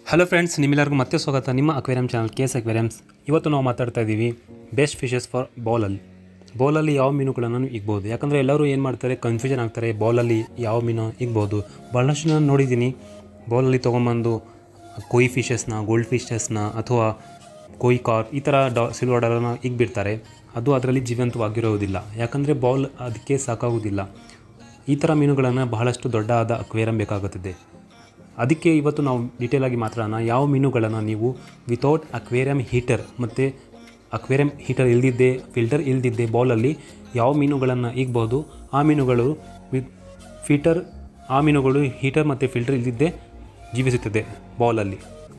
hello friends ನಿಮ್ಮೆಲ್ಲರಿಗೂ ಮತ್ತೆ ಸ್ವಾಗತ ನಿಮ್ಮ aquarium channel K S aquariums ಇವತ್ತು ನಾವು ಮಾತಾಡ್ತಾ ಇದ್ದೀವಿ ಬೆಸ್ಟ್ ಫಿಶಸ್ ಫಾರ್ ಬೌಲಲ್ಲಿ ಬೌಲಲ್ಲಿ ಯಾವ ಮೀನುಗಳನ್ನು ಇಗ್ಬೋದು ಯಾಕಂದರೆ ಎಲ್ಲರೂ ಏನು ಮಾಡ್ತಾರೆ ಕನ್ಫ್ಯೂಷನ್ ಆಗ್ತಾರೆ ಬೌಲಲ್ಲಿ ಯಾವ ಮೀನು ಇಗ್ಬೋದು ಭಾಳಷ್ಟು ನಾನು ನೋಡಿದ್ದೀನಿ ಬೌಲಲ್ಲಿ ತೊಗೊಂಬಂದು ಕೊಯ್ ಫಿಶಸ್ನ ಗೋಲ್ಡ್ ಫಿಶಸ್ನ ಅಥವಾ ಕೊಯ್ ಕಾರ್ ಈ ಥರ ಡಾ ಸಿಲ್ವರ್ ಡಾಲರ್ನ ಇಗ್ಬಿಡ್ತಾರೆ ಅದು ಅದರಲ್ಲಿ ಜೀವಂತವಾಗಿರೋದಿಲ್ಲ ಯಾಕಂದರೆ ಬೌಲ್ ಅದಕ್ಕೆ ಸಾಕಾಗೋದಿಲ್ಲ ಈ ಥರ ಮೀನುಗಳನ್ನು ಬಹಳಷ್ಟು ದೊಡ್ಡ ಆದ ಅಕ್ವೇರಿಯಂ ಬೇಕಾಗುತ್ತದೆ ಅದಕ್ಕೆ ಇವತ್ತು ನಾವು ಡೀಟೇಲಾಗಿ ಮಾತಾಡೋಣ ಯಾವ ಮೀನುಗಳನ್ನು ನೀವು ವಿತೌಟ್ ಅಕ್ವೇರಿಯಂ ಹೀಟರ್ ಮತ್ತು ಅಕ್ವೇರಿಯಂ ಹೀಟರ್ ಇಲ್ದಿದ್ದೆ ಫಿಲ್ಟರ್ ಇಲ್ದಿದ್ದೆ ಬೌಲಲ್ಲಿ ಯಾವ ಮೀನುಗಳನ್ನು ಇಗ್ಬೋದು ಆ ಮೀನುಗಳು ವಿತ್ ಫಿಲ್ಟರ್ ಆ ಮೀನುಗಳು ಹೀಟರ್ ಮತ್ತು ಫಿಲ್ಟರ್ ಇಲ್ದಿದ್ದೆ ಜೀವಿಸುತ್ತದೆ ಬೌಲಲ್ಲಿ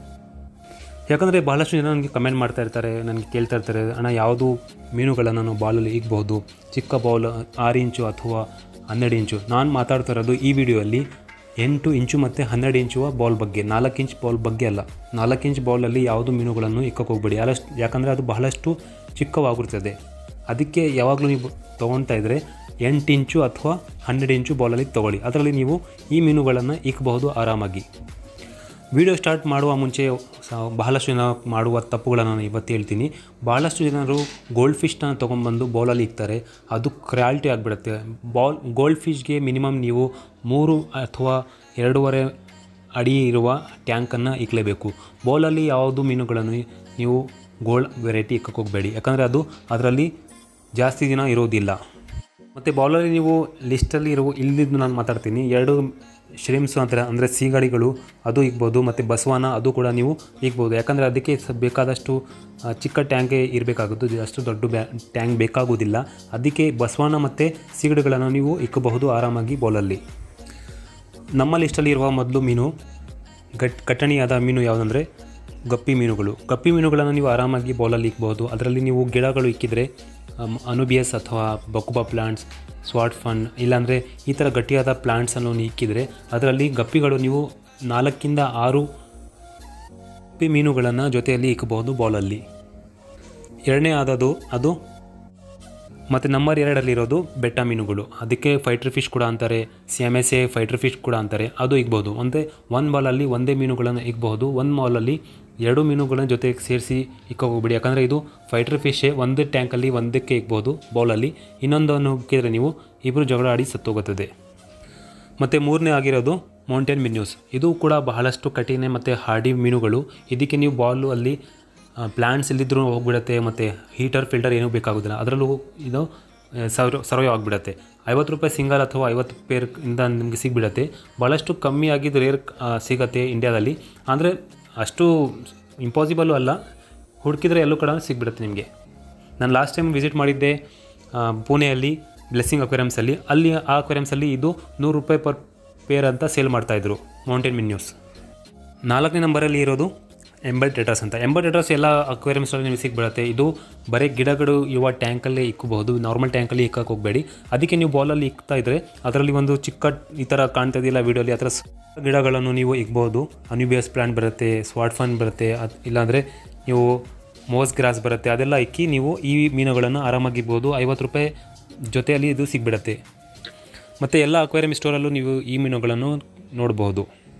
ಯಾಕಂದರೆ ಬಹಳಷ್ಟು ಜನ ನನಗೆ ಕಮೆಂಟ್ ಮಾಡ್ತಾ ಇರ್ತಾರೆ ನನಗೆ ಕೇಳ್ತಾ ಇರ್ತಾರೆ ಅಣ್ಣ ಯಾವುದು ಮೀನುಗಳನ್ನು ನಾನು ಬಾಲಲ್ಲಿ ಇಗ್ಬೋದು ಚಿಕ್ಕ ಬೌಲ್ ಆರು ಇಂಚು ಅಥವಾ ಹನ್ನೆರಡು ಇಂಚು ನಾನು ಮಾತಾಡ್ತಾ ಇರೋದು ಈ ವಿಡಿಯೋಲ್ಲಿ ಎಂಟು ಇಂಚು ಮತ್ತು ಹನ್ನೆರಡು ಇಂಚುವ ಬಾಲ್ ಬಗ್ಗೆ ನಾಲ್ಕು ಇಂಚ್ ಬಾಲ್ ಬಗ್ಗೆ ಅಲ್ಲ ನಾಲ್ಕು ಇಂಚ್ ಬಾಲಲ್ಲಿ ಯಾವುದು ಮೀನುಗಳನ್ನು ಇಕ್ಕಕ್ಕೆ ಹೋಗ್ಬೇಡಿ ಯಾರಷ್ಟು ಯಾಕಂದರೆ ಅದು ಬಹಳಷ್ಟು ಚಿಕ್ಕವಾಗಿರುತ್ತದೆ ಅದಕ್ಕೆ ಯಾವಾಗಲೂ ನೀವು ತೊಗೊಳ್ತಾ ಇದ್ದರೆ ಎಂಟು ಇಂಚು ಅಥವಾ ಹನ್ನೆರಡು ಇಂಚು ಬಾಲಲ್ಲಿ ತೊಗೊಳ್ಳಿ ಅದರಲ್ಲಿ ನೀವು ಈ ಮೀನುಗಳನ್ನು ಇಕ್ಕಬಹುದು ಆರಾಮಾಗಿ ವಿಡಿಯೋ ಸ್ಟಾರ್ಟ್ ಮಾಡುವ ಮುಂಚೆ ಸ- ಬಹಳಷ್ಟು ಜನ ಮಾಡುವ ತಪ್ಪುಗಳನ್ನು ನಾನು ಇವತ್ತು ಹೇಳ್ತೀನಿ ಭಾಳಷ್ಟು ಜನರು ಗೋಲ್ಡ್ ಫಿಶ್ನ ತೊಗೊಂಬಂದು ಬೌಲಲ್ಲಿ ಇಕ್ತಾರೆ ಅದು ಕ್ರ್ಯಾಲಿಟಿ ಆಗಿಬಿಡುತ್ತೆ ಬಾಲ್ ಗೋಲ್ಡ್ ಫಿಶ್ಗೆ ಮಿನಿಮಮ್ ನೀವು ಮೂರು ಅಥವಾ ಎರಡೂವರೆ ಅಡಿ ಇರುವ ಟ್ಯಾಂಕನ್ನು ಇಕ್ಕಲೇಬೇಕು ಬೌಲಲ್ಲಿ ಯಾವುದು ಮೀನುಗಳನ್ನು ನೀವು ಗೋಲ್ಡ್ ವೆರೈಟಿ ಇಕ್ಕಕ್ಕೆ ಹೋಗಬೇಡಿ ಯಾಕಂದರೆ ಅದು ಅದರಲ್ಲಿ ಜಾಸ್ತಿ ದಿನ ಇರೋದಿಲ್ಲ ಮತ್ತು ಬೌಲಲ್ಲಿ ನೀವು ಲಿಸ್ಟಲ್ಲಿ ಇರುವ ಇಲ್ಲಿದ್ದು ನಾನು ಮಾತಾಡ್ತೀನಿ ಎರಡು ಶ್ರಿಮ್ಸ್ ಅಂತಾರೆ ಅಂದರೆ ಸೀಗಡಿಗಳು ಅದು ಇಗ್ಬೋದು ಮತ್ತು ಬಸವನ ಅದು ಕೂಡ ನೀವು ಇಗ್ಬೋದು ಯಾಕಂದರೆ ಅದಕ್ಕೆ ಸ ಬೇಕಾದಷ್ಟು ಆ, ಚಿಕ್ಕ ಟ್ಯಾಂಕೇ ಇರಬೇಕಾಗುತ್ತೆ ಅಷ್ಟು ದೊಡ್ಡ ಬ್ಯಾ ಟ್ಯಾಂಕ್ ಬೇಕಾಗೋದಿಲ್ಲ ಅದಕ್ಕೆ ಬಸವನ ಮತ್ತು ಸೀಗಡಿಗಳನ್ನು ನೀವು ಇಕ್ಕಬಹುದು ಆರಾಮಾಗಿ ಬೌಲಲ್ಲಿ ನಮ್ಮ ಲಿಸ್ಟಲ್ಲಿ ಇರುವ ಮೊದಲು ಮೀನು ಗಟ್ ಕಟ್ಟಣಿಯಾದ ಮೀನು ಯಾವುದಂದರೆ ಗಪ್ಪಿ ಮೀನುಗಳು ಗಪ್ಪಿ ಮೀನುಗಳನ್ನು ನೀವು ಆರಾಮಾಗಿ ಬೌಲಲ್ಲಿ ಇಕ್ಬೋದು ಅದರಲ್ಲಿ ನೀವು ಗಿಡಗಳು ಇಕ್ಕಿದರೆ ಅನುಬಿಯಸ್ ಅಥವಾ ಬಕುಬಾ ಪ್ಲಾಂಟ್ಸ್ ಸ್ವಾಟ್ ಫನ್ ಇಲ್ಲಾಂದರೆ ಈ ಥರ ಗಟ್ಟಿಯಾದ ಪ್ಲಾಂಟ್ಸನ್ನು ನೀವು ಇಕ್ಕಿದರೆ ಅದರಲ್ಲಿ ಗಪ್ಪಿಗಳು ನೀವು ನಾಲ್ಕಿಂದ ಆರು ಗಪ್ಪಿ ಮೀನುಗಳನ್ನು ಜೊತೆಯಲ್ಲಿ ಇಕ್ಕಬಹುದು ಬೌಲಲ್ಲಿ ಎರಡನೇ ಆದದು ಅದು ಮತ್ತು ನಂಬರ್ ಎರಡಲ್ಲಿರೋದು ಬೆಟ್ಟ ಮೀನುಗಳು ಅದಕ್ಕೆ ಫೈಟ್ರ್ ಫಿಶ್ ಕೂಡ ಅಂತಾರೆ C M S A fighter fish ಕೂಡ ಅಂತಾರೆ ಅದು ಇಗ್ಬೋದು ಒಂದೇ ಒಂದು ಬಾಲಲ್ಲಿ ಒಂದೇ ಮೀನುಗಳನ್ನು ಇಗ್ಬಹುದು ಒಂದು ಬಾಲಲ್ಲಿ ಎರಡು ಮೀನುಗಳನ್ನ ಜೊತೆಗೆ ಸೇರಿಸಿ ಇಕ್ಕೋಗ್ಬಿಡಿ ಯಾಕಂದರೆ ಇದು ಫೈಟ್ರ್ ಫಿಶೇ ಒಂದೇ ಟ್ಯಾಂಕಲ್ಲಿ ಒಂದಕ್ಕೆ ಇಗ್ಬೋದು ಬೌಲಲ್ಲಿ ಇನ್ನೊಂದನ್ನು ಇಕ್ಕಿದ್ರೆ ನೀವು ಇಬ್ಬರು ಜಗಳ ಆಡಿ ಸತ್ತೋಗುತ್ತದೆ ಮತ್ತು ಮೂರನೇ ಆಗಿರೋದು ಮೌಂಟೇನ್ ಮಿನ್ಯೂಸ್ ಇದು ಕೂಡ ಬಹಳಷ್ಟು ಕಠಿಣ ಮತ್ತು ಹಾರ್ಡಿ ಮೀನುಗಳು ಇದಕ್ಕೆ ನೀವು ಬಾಲು ಅಲ್ಲಿ ಪ್ಲ್ಯಾಂಟ್ಸ್ ಇಲ್ಲಿದ್ದರೂ ಹೋಗ್ಬಿಡುತ್ತೆ ಮತ್ತು ಹೀಟರ್ ಫಿಲ್ಟರ್ ಏನೂ ಬೇಕಾಗೋದಿಲ್ಲ ಅದರಲ್ಲೂ ಇದು ಸರ್ವ್ ಸರ್ವೈವ್ ಆಗಿಬಿಡುತ್ತೆ ಐವತ್ತು ರೂಪಾಯಿ ಸಿಂಗಲ್ ಅಥವಾ ಐವತ್ತು ಪೇರ್ ಇಂದ ನಿಮಗೆ ಸಿಗ್ಬಿಡತ್ತೆ ಭಾಳಷ್ಟು ಕಮ್ಮಿ ಆಗಿದ್ದು ರೇರ್ ಸಿಗತ್ತೆ ಇಂಡ್ಯಾದಲ್ಲಿ ಅಂದರೆ ಅಷ್ಟು ಇಂಪಾಸಿಬಲ್ಲು ಅಲ್ಲ ಹುಡುಕಿದ್ರೆ ಎಲ್ಲೂ ಕಡೆ ಸಿಗ್ಬಿಡುತ್ತೆ ನಿಮಗೆ ನಾನು ಲಾಸ್ಟ್ ಟೈಮ್ ವಿಸಿಟ್ ಮಾಡಿದ್ದೆ ಆ, ಪುಣೆಯಲ್ಲಿ ಬ್ಲೆಸ್ಸಿಂಗ್ ಅಕ್ವೇರಿಯಮ್ಸಲ್ಲಿ ಅಲ್ಲಿ ಆ ಅಕ್ವೇರಿಯಮ್ಸಲ್ಲಿ ಇದು ನೂರು ರೂಪಾಯಿ ಪರ್ ಪೇರ್ ಅಂತ ಸೇಲ್ ಮಾಡ್ತಾಯಿದ್ರು ಮೌಂಟೇನ್ ಮಿನ್ಯೂಸ್ ನಾಲ್ಕನೇ ನಂಬರಲ್ಲಿ ಇರೋದು ಎಂಬಲ್ ಟೆಟ್ರಸ್ ಅಂತ ಎಂಬಲ್ ಟೆಟ್ರಸ್ ಎಲ್ಲ ಅಕ್ವೇರಿಯಮ್ಸಲ್ಲಿ ನಿಮಗೆ ಸಿಗ್ಬಿಡುತ್ತೆ ಇದು ಬರೀ ಗಿಡಗಳು ಇರುವ ಟ್ಯಾಂಕಲ್ಲೇ ಇಕ್ಕಬಹುದು ನಾರ್ಮಲ್ ಟ್ಯಾಂಕಲ್ಲಿ ಇಕ್ಕಕ್ಕೆ ಹೋಗಬೇಡಿ ಅದಕ್ಕೆ ನೀವು ಬಾಲಲ್ಲಿ ಇಕ್ತಾ ಇದ್ದರೆ ಅದರಲ್ಲಿ ಒಂದು ಚಿಕ್ಕ ಈ ಥರ ಕಾಣ್ತಾ ಇದೆಯಲ್ಲ ವೀಡಿಯೋಲಿ ಆ ಥರ ಸ- ಗಿಡಗಳನ್ನು ನೀವು ಇಕ್ಬೋದು ಅನ್ಯೂಬಿಯಸ್ ಪ್ಲಾಂಟ್ ಬರುತ್ತೆ ಸ್ವಾಟ್ ಫನ್ ಬರುತ್ತೆ ಅದು ಇಲ್ಲಾಂದರೆ ನೀವು ಮೋಸ್ ಗ್ರಾಸ್ ಬರುತ್ತೆ ಅದೆಲ್ಲ ಇಕ್ಕಿ ನೀವು ಈ ಮೀನುಗಳನ್ನು ಆರಾಮಾಗಿ ಇಗ್ಬೋದು ಐವತ್ತು ರೂಪಾಯಿ ಜೊತೆಯಲ್ಲಿ ಇದು ಸಿಗ್ಬಿಡುತ್ತೆ ಮತ್ತು ಎಲ್ಲ ಅಕ್ವೇರಿಯಂ ಸ್ಟೋರಲ್ಲೂ ನೀವು ಈ ಮೀನುಗಳನ್ನು ನೋಡ್ಬೋದು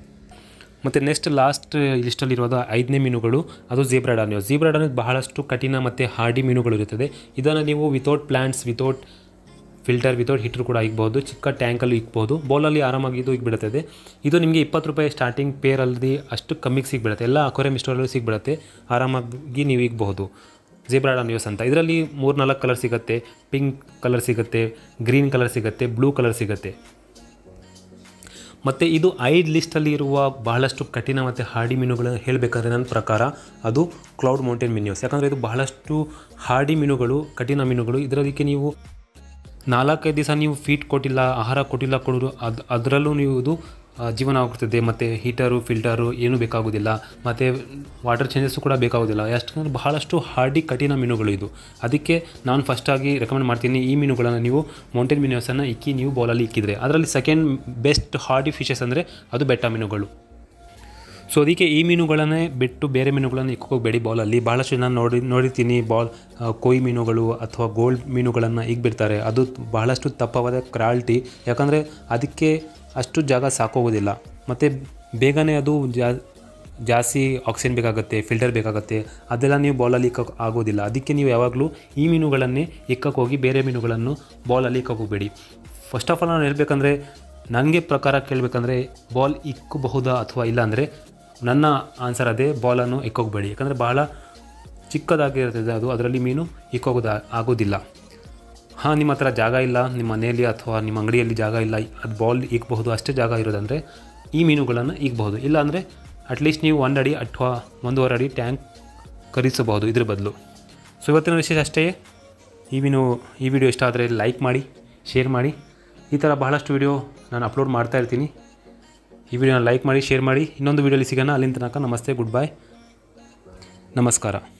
ಮತ್ತು ನೆಕ್ಸ್ಟ್ ಲಾಸ್ಟ್ ಲಿಸ್ಟಲ್ಲಿರೋದು ಐದನೇ ಮೀನುಗಳು ಅದು ಜೀಬ್ರಾಡಾನಿಯೋ ಜೀಬ್ರಾಡಾನಿಯೋ ಬಹಳಷ್ಟು ಕಠಿಣ ಮತ್ತು ಹಾರ್ಡಿ ಮೀನುಗಳು ಇರುತ್ತದೆ ಇದನ್ನು ನೀವು without plants without filter without heater ಕೂಡ ಇಕ್ಬೋದು ಚಿಕ್ಕ ಟ್ಯಾಂಕಲ್ಲಿ ಇಕ್ಬೋದು ಬೌಲಲ್ಲಿ ಆರಾಮಾಗಿ ಇದು ಇಕ್ಬಿಡುತ್ತದೆ ಇದು ನಿಮಗೆ ಇಪ್ಪತ್ತು ರೂಪಾಯಿ ಸ್ಟಾರ್ಟಿಂಗ್ ಪೇರಲ್ಲಿ ಅಷ್ಟು ಕಮ್ಮಿಗೆ ಸಿಗ್ಬಿಡುತ್ತೆ ಎಲ್ಲ ಅಕ್ವೇರಿಯಂ ಸ್ಟೋರಲ್ಲೂ ಸಿಗ್ಬಿಡುತ್ತೆ ಆರಾಮಾಗಿ ನೀವು ಇಕ್ಬಹುದು ಜೀಬ್ರಾಡಾ ನ್ಯೂಸ್ ಅಂತ ಇದರಲ್ಲಿ ಮೂರು ನಾಲ್ಕು ಕಲರ್ ಸಿಗುತ್ತೆ ಪಿಂಕ್ ಕಲರ್ ಸಿಗುತ್ತೆ ಗ್ರೀನ್ ಕಲರ್ ಸಿಗುತ್ತೆ ಬ್ಲೂ ಕಲರ್ ಸಿಗುತ್ತೆ ಮತ್ತು ಇದು ಐದು ಲಿಸ್ಟಲ್ಲಿ ಇರುವ ಬಹಳಷ್ಟು ಕಠಿಣ ಮತ್ತು ಹಾರ್ಡಿ ಮೀನುಗಳನ್ನು ಹೇಳಬೇಕಾದ್ರೆ ನನ್ನ ಪ್ರಕಾರ ಅದು ಕ್ಲೌಡ್ ಮೌಂಟೇನ್ ಮಿನ್ಯೂಸ್ ಯಾಕಂದರೆ ಇದು ಬಹಳಷ್ಟು ಹಾರ್ಡಿ ಮೀನುಗಳು ಕಠಿಣ ಮೀನುಗಳು ಇದರದಕ್ಕೆ ನೀವು ನಾಲ್ಕೈದು ದಿವಸ ನೀವು ಫೀಟ್ ಕೊಟ್ಟಿಲ್ಲ ಆಹಾರ ಕೊಟ್ಟಿಲ್ಲ ಕೊಡೋದು ಅದು ಅದರಲ್ಲೂ ನೀವು ಇದು ಆ, ಜೀವನ ಆಗುತ್ತದೆ ಮತ್ತು ಹೀಟರು ಫಿಲ್ಟರು ಏನೂ ಬೇಕಾಗೋದಿಲ್ಲ ಮತ್ತು ವಾಟರ್ ಚೇಂಜಸ್ಸು ಕೂಡ ಬೇಕಾಗೋದಿಲ್ಲ ಯಾಕಂದರೆ ಬಹಳಷ್ಟು ಹಾರ್ಡಿ ಕಠಿಣ ಮೀನುಗಳು ಇದು ಅದಕ್ಕೆ ನಾನು ಫಸ್ಟಾಗಿ ರೆಕಮೆಂಡ್ ಮಾಡ್ತೀನಿ ಈ ಮೀನುಗಳನ್ನು ನೀವು ಮೌಂಟೇನ್ ಮೀನುಸನ್ನು ಇಕ್ಕಿ ನೀವು ಬೌಲಲ್ಲಿ ಇಕ್ಕಿದರೆ ಅದರಲ್ಲಿ ಸೆಕೆಂಡ್ ಬೆಸ್ಟ್ ಹಾರ್ಡಿ ಫಿಶಸ್ ಅಂದರೆ ಅದು ಬೆಟ್ಟ ಮೀನುಗಳು ಸೊ ಅದಕ್ಕೆ ಈ ಮೀನುಗಳನ್ನೇ ಬಿಟ್ಟು ಬೇರೆ ಮೀನುಗಳನ್ನು ಇಕ್ಕೋಬೇಡಿ ಬಾಲಲ್ಲಿ ಭಾಳಷ್ಟು ನಾನು ನೋಡಿ ನೋಡಿರ್ತೀನಿ ಬಾಲ್ ಆ, ಕೊಯ್ ಮೀನುಗಳು ಅಥವಾ ಗೋಲ್ಡ್ ಮೀನುಗಳನ್ನು ಇಕ್ಬಿಡ್ತಾರೆ ಅದು ಬಹಳಷ್ಟು ತಪ್ಪವಾದ ಕ್ರಾಲ್ಟಿ ಯಾಕಂದರೆ ಅದಕ್ಕೆ ಅಷ್ಟು ಜಾಗ ಸಾಕೋಗೋದಿಲ್ಲ ಮತ್ತು ಬೇಗನೆ ಅದು ಜಾ ಜಾಸ್ತಿ ಆಕ್ಸಿಜನ್ ಬೇಕಾಗುತ್ತೆ ಫಿಲ್ಟರ್ ಬೇಕಾಗುತ್ತೆ ಅದೆಲ್ಲ ನೀವು ಬಾಲಲ್ಲಿ ಇಕ್ಕಕ್ಕೆ ಆಗೋದಿಲ್ಲ ಅದಕ್ಕೆ ನೀವು ಯಾವಾಗಲೂ ಈ ಮೀನುಗಳನ್ನೇ ಇಕ್ಕಕ್ಕೆ ಹೋಗಿ ಬೇರೆ ಮೀನುಗಳನ್ನು ಬಾಲಲ್ಲಿ ಇಕ್ಕಕ್ಕೆ ಹೋಗಬೇಡಿ ಫಸ್ಟ್ ಆಫ್ ಆಲ್ ನಾನು ಹೇಳ್ಬೇಕಂದ್ರೆ ನನಗೆ ಪ್ರಕಾರ ಕೇಳಬೇಕಂದ್ರೆ ಬಾಲ್ ಇಕ್ಕಬಹುದಾ ಅಥವಾ ಇಲ್ಲ ಅಂದರೆ ನನ್ನ ಆನ್ಸರ್ ಅದೇ ಬಾಲನ್ನು ಇಕ್ಕೋಗ್ಬೇಡಿ ಯಾಕಂದರೆ ಬಹಳ ಚಿಕ್ಕದಾಗಿರ್ತದೆ ಅದು ಅದರಲ್ಲಿ ಮೀನು ಇಕ್ಕೋಗೋದ ಆಗೋದಿಲ್ಲ ಹಾಂ ನಿಮ್ಮ ಹತ್ರ ಜಾಗ ಇಲ್ಲ ನಿಮ್ಮ ಮನೆಯಲ್ಲಿ ಅಥವಾ ನಿಮ್ಮ ಅಂಗಡಿಯಲ್ಲಿ ಜಾಗ ಇಲ್ಲ ಅದು ಬಾಲ್ ಇಕ್ಬಹುದು ಅಷ್ಟೇ ಜಾಗ ಇರೋದಂದರೆ ಈ ಮೀನುಗಳನ್ನು ಇಕ್ಬಹುದು ಇಲ್ಲಾಂದರೆ ಅಟ್ಲೀಸ್ಟ್ ನೀವು ಒಂದು ಅಡಿ ಅಥವಾ ಒಂದೂವರೆ ಅಡಿ ಟ್ಯಾಂಕ್ ಖರೀದಿಸಬಹುದು ಇದ್ರ ಬದಲು ಸೊ ಇವತ್ತಿನ ವಿಶೇಷ ಅಷ್ಟೇ ಈ ಮೀನು ಈ ವಿಡಿಯೋ ಇಷ್ಟ ಆದರೆ ಲೈಕ್ ಮಾಡಿ ಶೇರ್ ಮಾಡಿ ಈ ಥರ ಬಹಳಷ್ಟು ವಿಡಿಯೋ ನಾನು ಅಪ್ಲೋಡ್ ಮಾಡ್ತಾ ಇರ್ತೀನಿ ಈ ವಿಡಿಯೋನ ಲೈಕ್ ಮಾಡಿ ಶೇರ್ ಮಾಡಿ ಇನ್ನೊಂದು ವಿಡಿಯೋಲಿ ಸಿಗೋಣ ಅಲ್ಲಿಂದ ತನಕ ನಮಸ್ತೆ ಗುಡ್ ಬಾಯ್ ನಮಸ್ಕಾರ